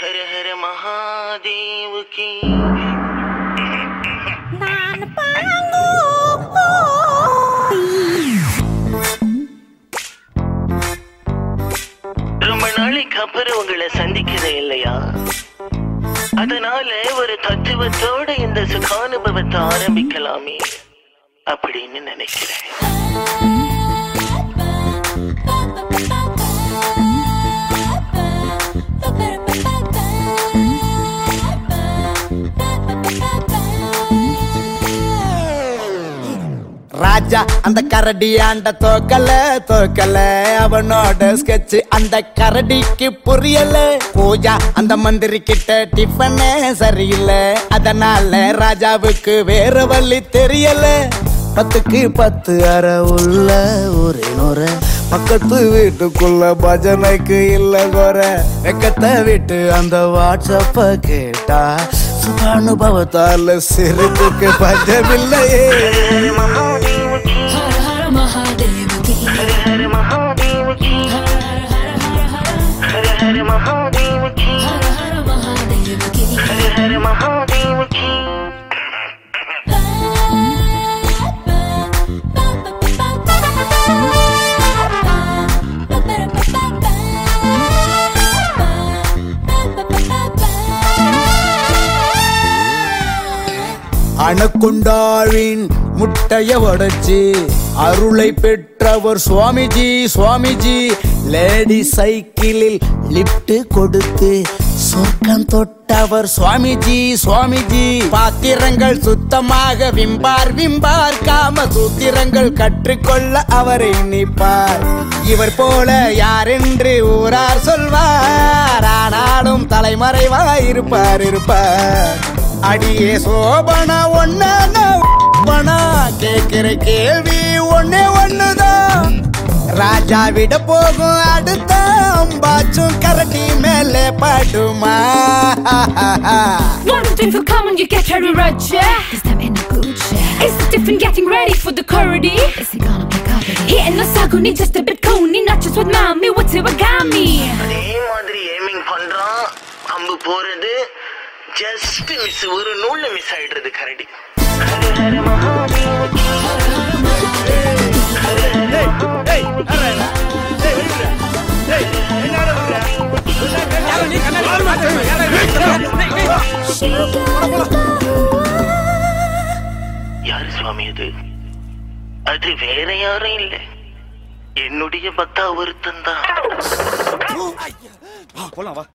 హర హర మహాదేవుకి ரொம்ப நாளைக்கு அப்புறம் உங்களை சந்திக்கிறே இல்லையா அதனால ஒரு தத்துவத்தோட இந்த சுகானுபவத்தை ஆரம்பிக்கலாமே அப்படின்னு நினைக்கிறேன் ராஜா அந்த கரடி ஆண்ட தோக்கல தோக்கல அவனோட ஸ்கெட்ச் அந்த கரடிக்கு புரியல பூஜா அந்த மந்திரி கிட்ட டிஃபனே சரியில்லை அதனால ராஜாவுக்கு வேற வழி தெரியல பத்துக்கு பத்து அரை உள்ள ஒரே நுரை பக்கத்து வீட்டுக்குள்ள பஜனைக்கு இல்ல குறை வெக்கத்தை விட்டு அந்த வாட்ஸ்அப்ப கேட்டா சுகானுபவத்தால சிறுத்துக்கு பஞ்சமில்லையே హర హర మహాదేవుకి हर हर महादेव की హర హర మహాదేవుకి हर हर महादेव की హర హర మహాదేవుకి हर हर महादेव की அணுக்குண்டாழின் முட்டைய உடைச்சு அருளை பெற்றவர் சுவாமிஜி சுவாமிஜி லேடி சைக்கிளில் லிப்ட் கொடுத்து சொர்க்கம் தொட்டவர் சுவாமிஜி சுவாமிஜி பாத்திரங்கள் சுத்தமாக விம்பார் விம்பார் காம சூத்திரங்கள் கற்றுக்கொள்ள அவரை நிற்பார் இவர் போல யாரென்று ஊரார் சொல்வார் ஆனாலும் தலைமறைவாய் இருப்பார் இருப்பார் அடியே சோபனா ஒன்னா கேக்குற கேள்வி ஒன்னே ஒண்ணுதான் ராஜா விட போகும் அடுத்த அம்பாச்சும் கரட்டி மேலே படுமா One thing for common, you get Harry Roger. Is them in a good shape? Is the different getting ready for the curry? Is he gonna pick up it? Hitting the saguni, just a bit coney, not just with mommy, what's it got me? அதே மாதிரி aiming பண்றான் அம்பு போறது just miss ஒரு நூல்ல miss ஆயிடுறது கரடி ஹர ஹர மகாதேவகி யாரு சுவாமி அது அது வேற யாரும் இல்லை என்னுடைய பக்தா ஒருத்தன் தான் போலாம் வா